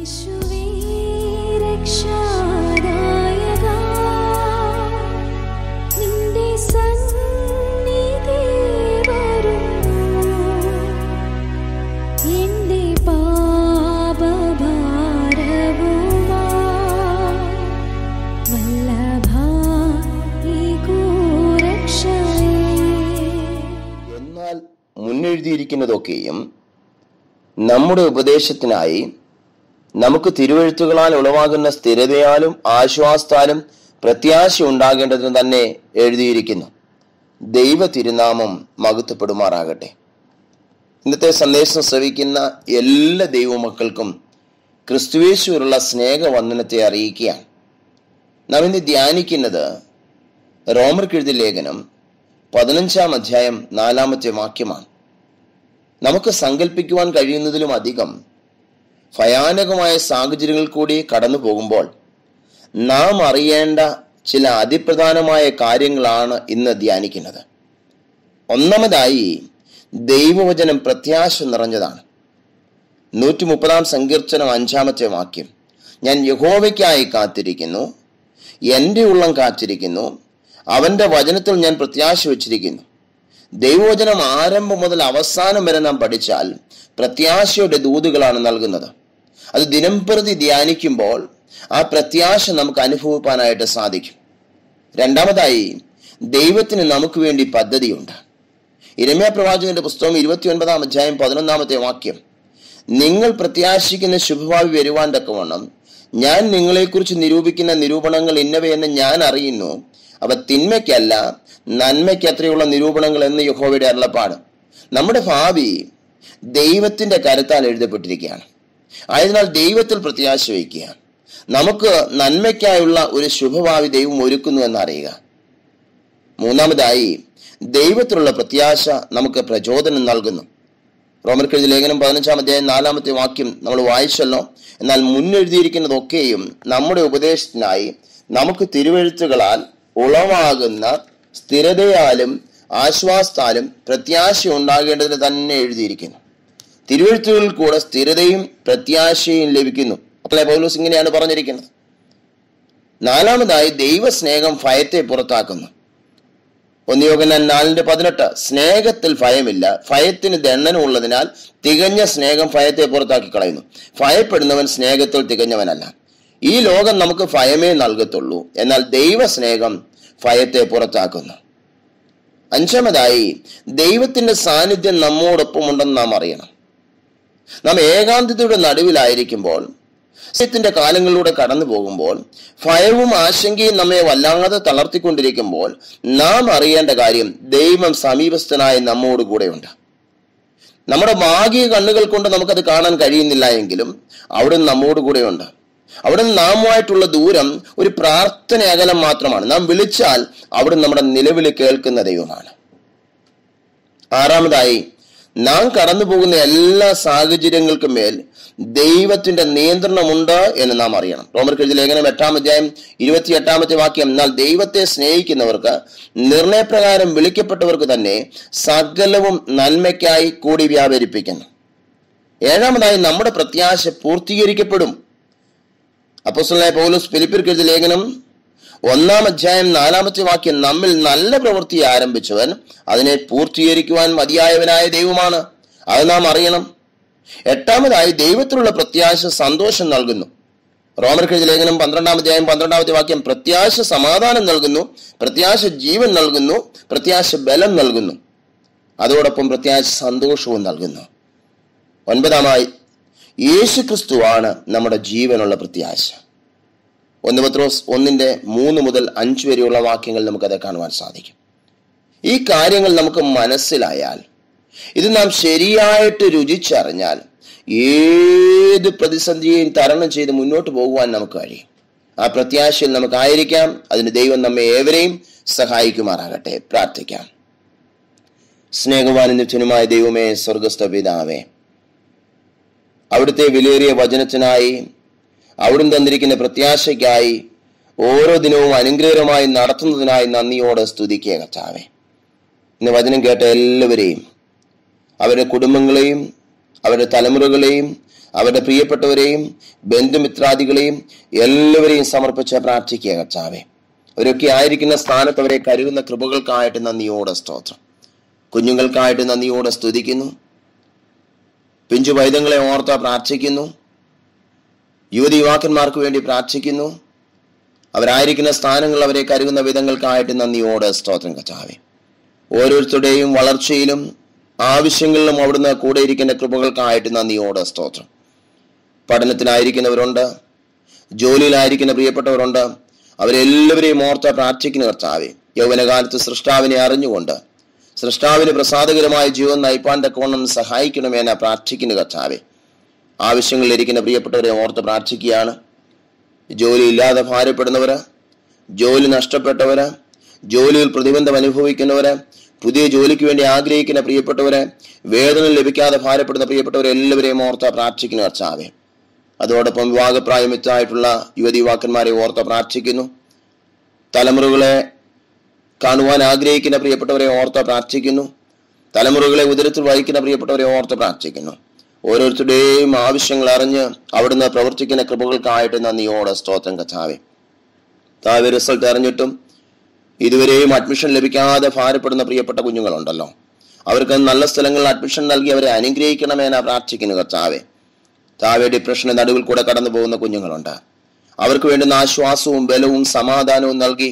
യേശുവേ രക്ഷാദായകാ നിന്റെ സന്നിധി വരുന്നു എന്റെ പാപഭാരവുമാ വല്ലഭാ ഈ കൂരക്ഷയേ എന്നാൽ മുന്നെഴുതിയിരിക്കുന്നതൊക്കെയും നമ്മുടെ ഉപദേശത്തിനായി നമുക്ക് തിരുവഴുത്തുകളാൽ ഉളവാകുന്ന സ്ഥിരതയാലും ആശ്വാസത്താലും പ്രത്യാശ ഉണ്ടാകേണ്ടതിന് തന്നെ എഴുതിയിരിക്കുന്നു ദൈവ തിരുനാമം മഹത്വപ്പെടുമാറാകട്ടെ ഇന്നത്തെ സന്ദേശം ശ്രവിക്കുന്ന എല്ലാ ദൈവമക്കൾക്കും ക്രിസ്തുവേശുവിലുള്ള സ്നേഹവന്ദനത്തെ അറിയിക്കുകയാണ് നാം ഇന്ന് ധ്യാനിക്കുന്നത് റോമർക്കെഴുതി ലേഖനം പതിനഞ്ചാം അധ്യായം നാലാമത്തെ വാക്യമാണ് നമുക്ക് സങ്കല്പിക്കുവാൻ കഴിയുന്നതിലും അധികം ഭയാനകമായ സാഹചര്യങ്ങൾ കൂടി കടന്നു പോകുമ്പോൾ നാം അറിയേണ്ട ചില അതിപ്രധാനമായ കാര്യങ്ങളാണ് ഇന്ന് ധ്യാനിക്കുന്നത് ഒന്നാമതായി ദൈവവചനം പ്രത്യാശ നിറഞ്ഞതാണ് നൂറ്റി മുപ്പതാം സങ്കീർത്തനം അഞ്ചാമത്തെ വാക്യം ഞാൻ യഹോവയ്ക്കായി കാത്തിരിക്കുന്നു എൻ്റെ ഉള്ളം കാത്തിരിക്കുന്നു അവന്റെ വചനത്തിൽ ഞാൻ പ്രത്യാശ വച്ചിരിക്കുന്നു ദൈവവചനം ആരംഭം മുതൽ അവസാനം വരെ നാം പഠിച്ചാൽ പ്രത്യാശയുടെ ദൂതുകളാണ് നൽകുന്നത് അത് ദിനം പ്രതി ധ്യാനിക്കുമ്പോൾ ആ പ്രത്യാശ നമുക്ക് അനുഭവിപ്പാനായിട്ട് സാധിക്കും രണ്ടാമതായി ദൈവത്തിന് നമുക്ക് വേണ്ടി പദ്ധതിയുണ്ട് ഇരമ്യ പ്രവാചകന്റെ പുസ്തകം ഇരുപത്തി ഒൻപതാം അധ്യായം പതിനൊന്നാമത്തെ വാക്യം നിങ്ങൾ പ്രത്യാശിക്കുന്ന ശുഭഭാവി വരുവാൻ തക്കവണ്ണം ഞാൻ നിങ്ങളെക്കുറിച്ച് നിരൂപിക്കുന്ന നിരൂപണങ്ങൾ ഇന്നവയെന്ന് ഞാൻ അറിയുന്നു അവ തിന്മയ്ക്കല്ല നന്മയ്ക്ക് അത്രയുള്ള നിരൂപണങ്ങൾ എന്ന് യഹോവയുടെ അരുളപ്പാട് നമ്മുടെ ഭാവി ദൈവത്തിന്റെ കരുത്താൽ എഴുതപ്പെട്ടിരിക്കുകയാണ് ആയതിനാൽ ദൈവത്തിൽ പ്രത്യാശ വയ്ക്കുക നമുക്ക് നന്മയ്ക്കായുള്ള ഒരു ശുഭഭാവി ദൈവം ഒരുക്കുന്നു എന്നറിയുക മൂന്നാമതായി ദൈവത്തിലുള്ള പ്രത്യാശ നമുക്ക് പ്രചോദനം നൽകുന്നു റോമർക്കെഴുതി ലേഖനം പതിനഞ്ചാം അധ്യായം നാലാമത്തെ വാക്യം നമ്മൾ വായിച്ചല്ലോ എന്നാൽ മുന്നെഴുതിയിരിക്കുന്നതൊക്കെയും നമ്മുടെ ഉപദേശത്തിനായി നമുക്ക് തിരുവഴുത്തുകളാൽ ഉളവാകുന്ന സ്ഥിരതയാലും ആശ്വാസത്താലും പ്രത്യാശ ഉണ്ടാകേണ്ടതിന് തന്നെ എഴുതിയിരിക്കുന്നു തിരുവഴുത്തുകളിൽ കൂടെ സ്ഥിരതയും പ്രത്യാശയും ലഭിക്കുന്നു അപ്പോളെ പൗലോസ് ഇങ്ങനെയാണ് പറഞ്ഞിരിക്കുന്നത് നാലാമതായി ദൈവസ്നേഹം ഭയത്തെ പുറത്താക്കുന്നു ഒന്നിയോഗനാൻ നാലിന്റെ പതിനെട്ട് സ്നേഹത്തിൽ ഭയമില്ല ഭയത്തിന് ദണ്ഡനമുള്ളതിനാൽ തികഞ്ഞ സ്നേഹം ഭയത്തെ പുറത്താക്കി കളയുന്നു ഭയപ്പെടുന്നവൻ സ്നേഹത്തിൽ തികഞ്ഞവനല്ല ഈ ലോകം നമുക്ക് ഭയമേ നൽകത്തുള്ളൂ എന്നാൽ ദൈവസ്നേഹം ഭയത്തെ പുറത്താക്കുന്നു അഞ്ചാമതായി ദൈവത്തിന്റെ സാന്നിധ്യം നമ്മോടൊപ്പം ഉണ്ടെന്ന് നാം അറിയണം നാം ഏകാന്തതയുടെ നടുവിലായിരിക്കുമ്പോൾ സത്യത്തിന്റെ കാലങ്ങളിലൂടെ കടന്നു പോകുമ്പോൾ ഭയവും ആശങ്കയും നമ്മെ വല്ലാതെ തളർത്തിക്കൊണ്ടിരിക്കുമ്പോൾ നാം അറിയേണ്ട കാര്യം ദൈവം സമീപസ്ഥനായി നമ്മോട് കൂടെയുണ്ട് നമ്മുടെ ഭാഗിക കണ്ണുകൾ കൊണ്ട് നമുക്കത് കാണാൻ കഴിയുന്നില്ല എങ്കിലും അവിടെ നമ്മോട് കൂടെയുണ്ട് അവിടെ നാമുമായിട്ടുള്ള ദൂരം ഒരു പ്രാർത്ഥന അകലം മാത്രമാണ് നാം വിളിച്ചാൽ അവിടെ നമ്മുടെ നിലവിളി കേൾക്കുന്ന ദൈവമാണ് ആറാമതായി നാം കടന്നു പോകുന്ന എല്ലാ സാഹചര്യങ്ങൾക്കും മേൽ ദൈവത്തിന്റെ നിയന്ത്രണമുണ്ട് എന്ന് നാം അറിയണം റോമർക്കെഴുതി ലേഖനം എട്ടാം അധ്യായം ഇരുപത്തി എട്ടാമത്തെ വാക്യം എന്നാൽ ദൈവത്തെ സ്നേഹിക്കുന്നവർക്ക് നിർണയപ്രകാരം വിളിക്കപ്പെട്ടവർക്ക് തന്നെ സകലവും നന്മയ്ക്കായി കൂടി വ്യാപരിപ്പിക്കുന്നു ഏഴാമതായി നമ്മുടെ പ്രത്യാശ പൂർത്തീകരിക്കപ്പെടും അപ്പോസ്തലനായ പൗലോസ് ഫിലിപ്പിർക്കെഴുതി ലേഖനം ഒന്നാം അധ്യായം നാലാമത്തെ വാക്യം നമ്മിൽ നല്ല പ്രവൃത്തി ആരംഭിച്ചവൻ അതിനെ പൂർത്തീകരിക്കുവാൻ മതിയായവനായ ദൈവമാണ് അത് നാം അറിയണം എട്ടാമതായി ദൈവത്തിലുള്ള പ്രത്യാശ സന്തോഷം നൽകുന്നു റോമർക്കെഴുതി ലേഖനം പന്ത്രണ്ടാം അധ്യായം പന്ത്രണ്ടാമത്തെ വാക്യം പ്രത്യാശ സമാധാനം നൽകുന്നു പ്രത്യാശ ജീവൻ നൽകുന്നു പ്രത്യാശ ബലം നൽകുന്നു അതോടൊപ്പം പ്രത്യാശ സന്തോഷവും നൽകുന്നു ഒൻപതാമായി യേശു ക്രിസ്തുവാണ് നമ്മുടെ ജീവനുള്ള പ്രത്യാശ ഒന്ന് പത്രോസ് ഒന്നിന്റെ മൂന്ന് മുതൽ അഞ്ച് വരെയുള്ള വാക്യങ്ങൾ നമുക്കത് കാണുവാൻ സാധിക്കും ഈ കാര്യങ്ങൾ നമുക്ക് മനസ്സിലായാൽ ഇത് നാം ശരിയായിട്ട് രുചിച്ചറിഞ്ഞാൽ ഏത് പ്രതിസന്ധിയെയും തരണം ചെയ്ത് മുന്നോട്ട് പോകുവാൻ നമുക്ക് കഴിയും ആ പ്രത്യാശയിൽ നമുക്കായിരിക്കാം അതിന് ദൈവം നമ്മെ ഏവരെയും സഹായിക്കുമാറാകട്ടെ പ്രാർത്ഥിക്കാം സ്നേഹവാനും നിത്യനുമായ ദൈവമേ സ്വർഗസ്ഥ പിതാവേ അവിടുത്തെ വിലയേറിയ വചനത്തിനായി അവിടുന്ന് തന്നിരിക്കുന്ന പ്രത്യാശയ്ക്കായി ഓരോ ദിനവും അനുഗ്രഹമായി നടത്തുന്നതിനായി നന്ദിയോടെ സ്തുതിക്കുക കർത്താവേ ഇന്ന് വചനം കേട്ട എല്ലാവരെയും അവരുടെ കുടുംബങ്ങളെയും അവരുടെ തലമുറകളെയും അവരുടെ പ്രിയപ്പെട്ടവരെയും ബന്ധുമിത്രാദികളെയും എല്ലാവരെയും സമർപ്പിച്ച് പ്രാർത്ഥിക്കുക കർത്താവെ അവരൊക്കെ ആയിരിക്കുന്ന സ്ഥാനത്ത് അവരെ കരുതുന്ന കൃപകൾക്കായിട്ട് നന്ദിയോടെ സ്തോത്രം കുഞ്ഞുങ്ങൾക്കായിട്ട് നന്ദിയോടെ സ്തുതിക്കുന്നു പിഞ്ചു വൈദ്യങ്ങളെ ഓർത്ത് പ്രാർത്ഥിക്കുന്നു യുവതി യുവാക്കന്മാർക്ക് വേണ്ടി പ്രാർത്ഥിക്കുന്നു അവരായിരിക്കുന്ന സ്ഥാനങ്ങൾ അവരെ കരുതുന്ന വിധങ്ങൾക്കായിട്ട് നന്ദിയോടെ സ്തോത്രം കച്ചാവെ ഓരോരുത്തരുടെയും വളർച്ചയിലും ആവശ്യങ്ങളിലും അവിടുന്ന് കൂടെ ഇരിക്കുന്ന കൃപകൾക്കായിട്ട് നന്ദിയോടെ സ്തോത്രം പഠനത്തിനായിരിക്കുന്നവരുണ്ട് ജോലിയിലായിരിക്കുന്ന പ്രിയപ്പെട്ടവരുണ്ട് അവരെല്ലാവരെയും ഓർത്ത് പ്രാർത്ഥിക്കുന്ന കർത്താവെ യൗവനകാലത്ത് സൃഷ്ടാവിനെ അറിഞ്ഞുകൊണ്ട് സൃഷ്ടാവിന് പ്രസാദകരമായ ജീവൻ നയിപ്പാൻ തക്കവണ്ണം സഹായിക്കണമെന്ന് പ്രാർത്ഥിക്കുന്ന കർത്താവെ ആവശ്യങ്ങളിലിരിക്കുന്ന പ്രിയപ്പെട്ടവരെ ഓർത്ത് പ്രാർത്ഥിക്കുകയാണ് ജോലിയില്ലാതെ ഭാരപ്പെടുന്നവര് ജോലി നഷ്ടപ്പെട്ടവര് ജോലിയിൽ പ്രതിബന്ധം അനുഭവിക്കുന്നവര് പുതിയ ജോലിക്ക് വേണ്ടി ആഗ്രഹിക്കുന്ന പ്രിയപ്പെട്ടവരെ വേതനം ലഭിക്കാതെ ഭാരപ്പെടുന്ന പ്രിയപ്പെട്ടവരെ എല്ലാവരെയും ഓർത്ത് പ്രാർത്ഥിക്കുന്നു കർത്താവെ അതോടൊപ്പം വിവാഹപ്രായമിത്തായിട്ടുള്ള യുവതി യുവാക്കന്മാരെ ഓർത്ത് പ്രാർത്ഥിക്കുന്നു തലമുറകളെ കാണുവാൻ ആഗ്രഹിക്കുന്ന പ്രിയപ്പെട്ടവരെ ഓർത്ത് പ്രാർത്ഥിക്കുന്നു തലമുറകളെ ഉദരത്തിൽ വഹിക്കുന്ന പ്രിയപ്പെട്ടവരെ ഓർത്ത് പ്രാർത്ഥിക്കുന്നു ഓരോരുത്തരുടെയും ആവശ്യങ്ങൾ അറിഞ്ഞ് അവിടുന്ന് പ്രവർത്തിക്കുന്ന കൃപകൾക്കായിട്ട് നന്ദിയോടെ സ്തോത്രം കഥാവെ താവെ റിസൾട്ട് അറിഞ്ഞിട്ടും ഇതുവരെയും അഡ്മിഷൻ ലഭിക്കാതെ ഭാരപ്പെടുന്ന പ്രിയപ്പെട്ട കുഞ്ഞുങ്ങളുണ്ടല്ലോ അവർക്ക് നല്ല സ്ഥലങ്ങളിൽ അഡ്മിഷൻ നൽകി അവരെ അനുഗ്രഹിക്കണമെന്ന് പ്രാർത്ഥിക്കുന്നു കർത്താവെ താവെ ഡിപ്രഷന്റെ നടുവിൽ കൂടെ കടന്നു പോകുന്ന കുഞ്ഞുങ്ങളുണ്ട് അവർക്ക് വേണ്ടുന്ന ആശ്വാസവും ബലവും സമാധാനവും നൽകി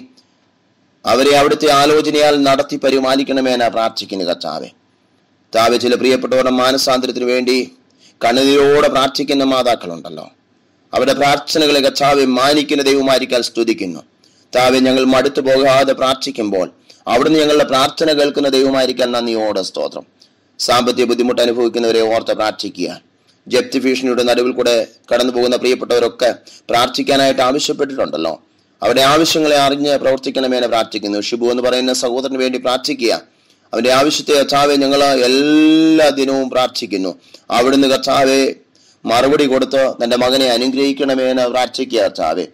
അവരെ അവിടുത്തെ ആലോചനയാൽ നടത്തി പരിപാലിക്കണമെന്ന് പ്രാർത്ഥിക്കുന്നു കർത്താവെ താവെ ചില പ്രിയപ്പെട്ടവരുടെ മാനസാന്തരത്തിന് വേണ്ടി കണ്ണുനീരോടെ പ്രാർത്ഥിക്കുന്ന മാതാക്കളുണ്ടല്ലോ അവരുടെ പ്രാർത്ഥനകളെ കർത്താവെ മാനിക്കുന്ന ദൈവമായിരിക്കാൻ സ്തുതിക്കുന്നു താവെ ഞങ്ങൾ മടുത്തു പോകാതെ പ്രാർത്ഥിക്കുമ്പോൾ അവിടുന്ന് ഞങ്ങളുടെ പ്രാർത്ഥന കേൾക്കുന്ന ദൈവമായിരിക്കാൻ നന്ദിയോടെ സ്തോത്രം സാമ്പത്തിക ബുദ്ധിമുട്ട് അനുഭവിക്കുന്നവരെ ഓർത്ത് പ്രാർത്ഥിക്കുക ജപ്തി ഭീഷണിയുടെ നടുവിൽ കൂടെ കടന്നു പോകുന്ന പ്രിയപ്പെട്ടവരൊക്കെ പ്രാർത്ഥിക്കാനായിട്ട് ആവശ്യപ്പെട്ടിട്ടുണ്ടല്ലോ അവരുടെ ആവശ്യങ്ങളെ അറിഞ്ഞ് പ്രവർത്തിക്കണമെന്ന് പ്രാർത്ഥിക്കുന്നു ഷിബു എന്ന് പറയുന്ന സഹോദരന് വേണ്ടി പ്രാർത്ഥിക്കുക അവന്റെ ആവശ്യത്തെ കർത്താവെ ഞങ്ങൾ എല്ലാ ദിനവും പ്രാർത്ഥിക്കുന്നു അവിടുന്ന് കർത്താവെ മറുപടി കൊടുത്ത് തന്റെ മകനെ അനുഗ്രഹിക്കണമെന്ന് പ്രാർത്ഥിക്കുക കർത്താവെ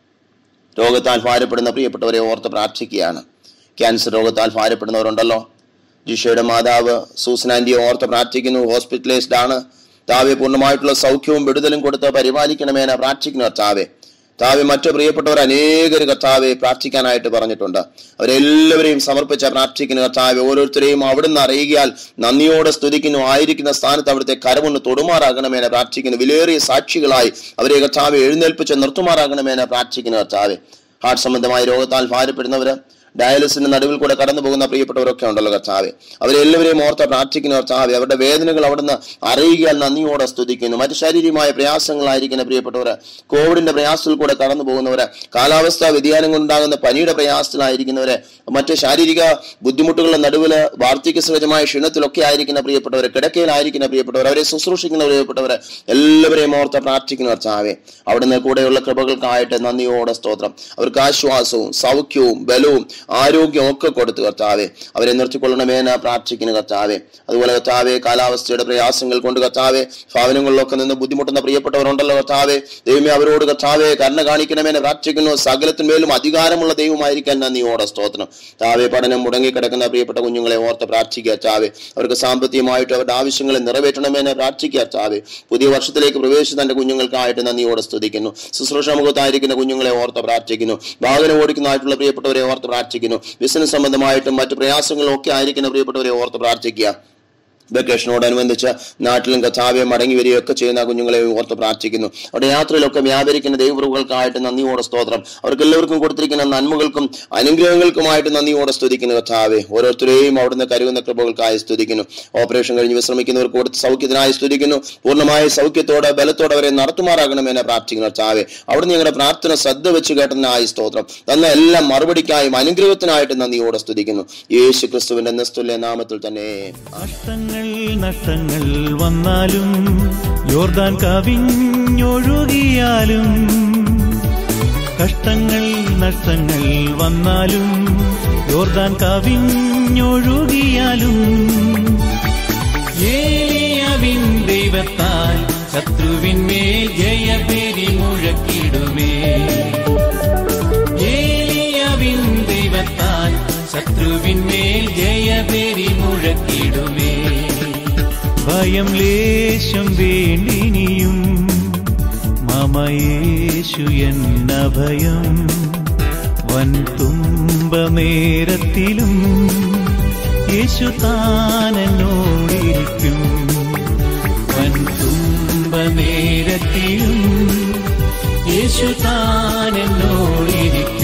രോഗത്താൽ ഭാരപ്പെടുന്ന പ്രിയപ്പെട്ടവരെ ഓർത്ത് പ്രാർത്ഥിക്കുകയാണ് ക്യാൻസർ രോഗത്താൽ ഭാരപ്പെടുന്നവരുണ്ടല്ലോ ജിഷയുടെ മാതാവ് സൂസനാന്റിയെ ഓർത്ത് പ്രാർത്ഥിക്കുന്നു ഹോസ്പിറ്റലൈസ്ഡ് ആണ് താവെ പൂർണ്ണമായിട്ടുള്ള സൗഖ്യവും വിടുതലും കൊടുത്ത് പരിപാലിക്കണമെന്ന് പ്രാർത്ഥിക്കുന്നു കർത്താവെ താവെ മറ്റു പ്രിയപ്പെട്ടവർ അനേകർ കർത്താവെ പ്രാർത്ഥിക്കാനായിട്ട് പറഞ്ഞിട്ടുണ്ട് അവരെല്ലാവരെയും സമർപ്പിച്ച പ്രാർത്ഥിക്കുന്ന കർത്താവെ ഓരോരുത്തരെയും അവിടുന്ന് അറിയുകയാൽ നന്ദിയോടെ സ്തുതിക്കുന്നു ആയിരിക്കുന്ന സ്ഥാനത്ത് അവിടുത്തെ കരമൊന്ന് തൊടുമാറാകണമെന്ന് പ്രാർത്ഥിക്കുന്നു വിലേറിയ സാക്ഷികളായി അവരെ കർത്താവെ എഴുന്നേൽപ്പിച്ച് നിർത്തുമാറാകണമെന്ന് പ്രാർത്ഥിക്കുന്നു കർത്താവെ ഹാർട്ട് സംബന്ധമായ രോഗത്താൽ ഭാരപ്പെടുന്നവര് ഡയാലിസിന്റെ നടുവിൽ കൂടെ കടന്നു പോകുന്ന പ്രിയപ്പെട്ടവരൊക്കെ ഉണ്ടല്ലോ കർത്താവെ അവരെല്ലാവരെയും ഓർത്ത് പ്രാർത്ഥിക്കുന്ന കർത്താവെ അവരുടെ വേദനകൾ അവിടുന്ന് അറിയുകയാൽ നന്ദിയോടെ സ്തുതിക്കുന്നു മറ്റ് ശാരീരികമായ പ്രയാസങ്ങളായിരിക്കുന്ന പ്രിയപ്പെട്ടവര് കോവിഡിന്റെ പ്രയാസത്തിൽ കൂടെ കടന്നു പോകുന്നവര് കാലാവസ്ഥാ വ്യതിയാനം കൊണ്ടുണ്ടാകുന്ന പനിയുടെ പ്രയാസത്തിലായിരിക്കുന്നവര് മറ്റ് ശാരീരിക ബുദ്ധിമുട്ടുകളുടെ നടുവില് വാർദ്ധക്യ സഹജമായ ക്ഷീണത്തിലൊക്കെ ആയിരിക്കുന്ന പ്രിയപ്പെട്ടവര് കിടക്കയിലായിരിക്കുന്ന പ്രിയപ്പെട്ടവർ അവരെ ശുശ്രൂഷിക്കുന്ന പ്രിയപ്പെട്ടവര് എല്ലാവരെയും ഓർത്ത് പ്രാർത്ഥിക്കുന്ന കർത്താവെ അവിടുന്ന് കൂടെയുള്ള കൃപകൾക്കായിട്ട് നന്ദിയോടെ സ്തോത്രം അവർക്ക് ആശ്വാസവും സൗഖ്യവും ബലവും ആരോഗ്യവും ഒക്കെ കൊടുത്തു കർത്താവെ അവരെ നിർത്തിക്കൊള്ളണമെന്ന് പ്രാർത്ഥിക്കുന്നു കർത്താവെ അതുപോലെ കർത്താവെ കാലാവസ്ഥയുടെ പ്രയാസങ്ങൾ കൊണ്ട് കർത്താവെ ഭവനങ്ങളിലൊക്കെ നിന്ന് ബുദ്ധിമുട്ടുന്ന പ്രിയപ്പെട്ടവരുണ്ടല്ലോ കർത്താവെ ദൈവമേ അവരോട് കർത്താവെ കരുണ കാണിക്കണമെന്ന് പ്രാർത്ഥിക്കുന്നു സകലത്തിന്മേലും അധികാരമുള്ള ദൈവമായിരിക്കാൻ നന്ദിയോടെ സ്തോത്രം താവെ പഠനം മുടങ്ങിക്കിടക്കുന്ന പ്രിയപ്പെട്ട കുഞ്ഞുങ്ങളെ ഓർത്ത് പ്രാർത്ഥിക്കുക ചാവെ അവർക്ക് സാമ്പത്തികമായിട്ട് അവരുടെ ആവശ്യങ്ങളെ നിറവേറ്റണമെന്ന് പ്രാർത്ഥിക്കുക ചാവെ പുതിയ വർഷത്തിലേക്ക് പ്രവേശിച്ച തന്റെ കുഞ്ഞുങ്ങൾക്കായിട്ട് നന്ദിയോടെ സ്തുതിക്കുന്നു ശുശ്രൂഷ മുഖത്തായിരിക്കുന്ന കുഞ്ഞുങ്ങളെ ഓർത്ത് പ്രാർത്ഥിക്കുന്നു വാഹനം ഓടിക്കുന്നതായിട്ടുള്ള പ്രിയപ്പെട്ടവരെ ഓർത്ത് പ്രാർത്ഥിക്കുന്നു ബിസിനസ് സംബന്ധമായിട്ടും മറ്റു പ്രയാസങ്ങളും ഒക്കെ ആയിരിക്കുന്ന പ്രിയപ്പെട്ടവരെ ഓർത്ത് പ്രാർത്ഥിക്കുക വെക്കേഷനോടനുബന്ധിച്ച് നാട്ടിലും കഥാവെ മടങ്ങി വരികയൊക്കെ ചെയ്യുന്ന കുഞ്ഞുങ്ങളെ ഓർത്ത് പ്രാർത്ഥിക്കുന്നു അവിടെ യാത്രയിലൊക്കെ വ്യാപരിക്കുന്ന ദൈവപ്രഭുക്കൾക്കായിട്ട് നന്ദിയോടെ സ്തോത്രം അവർക്ക് എല്ലാവർക്കും കൊടുത്തിരിക്കുന്ന നന്മകൾക്കും അനുഗ്രഹങ്ങൾക്കുമായിട്ട് നന്ദിയോടെ സ്തുതിക്കുന്നു കഥാവെ ഓരോരുത്തരെയും അവിടുന്ന് കരുതുന്ന കൃപകൾക്കായി സ്തുതിക്കുന്നു ഓപ്പറേഷൻ കഴിഞ്ഞ് വിശ്രമിക്കുന്നവർക്ക് കൊടുത്ത് സൗഖ്യത്തിനായി സ്തുതിക്കുന്നു പൂർണ്ണമായ സൗഖ്യത്തോടെ ബലത്തോടെ അവരെ നടത്തുമാറാകണമെന്ന് പ്രാർത്ഥിക്കുന്നു കർത്താവെ അവിടുന്ന് ഞങ്ങളുടെ പ്രാർത്ഥന ശ്രദ്ധ വെച്ച് കേട്ടതിനായി സ്തോത്രം തന്ന എല്ലാം മറുപടിക്കായും അനുഗ്രഹത്തിനായിട്ട് നന്ദിയോടെ സ്തുതിക്കുന്നു യേശു ക്രിസ്തുവിന്റെ നിസ്തുല്യ നാമത്തിൽ തന്നെ നഷ്ടങ്ങൾ നഷ്ടങ്ങൾ വന്നാലും യോർദാൻ കവിഞ്ഞൊഴുകിയാലും കഷ്ടങ്ങൾ നഷ്ടങ്ങൾ വന്നാലും യോർദാൻ കവിഞ്ഞൊഴുകിയാലും ഏലിയാവിൻ ദൈവത്താൽ ശത്രുവിന്മേൽ ജയപേരി മുഴക്കിടുമേ ഏലിയാവിൻ ദൈവത്താൽ ശത്രുവിന്മേൽ ജയപേരി മുഴക്കിടുമേ ഭയം ലേശം വേണ്ടിനിയും മമയേശു എന്ന ഭയം വൻ തുമ്പനേരത്തിലും യേശു താനെന്നോടിരിക്കും വൻ തുമ്പനേരത്തിലും യേശു താനെന്നോടിരിക്കും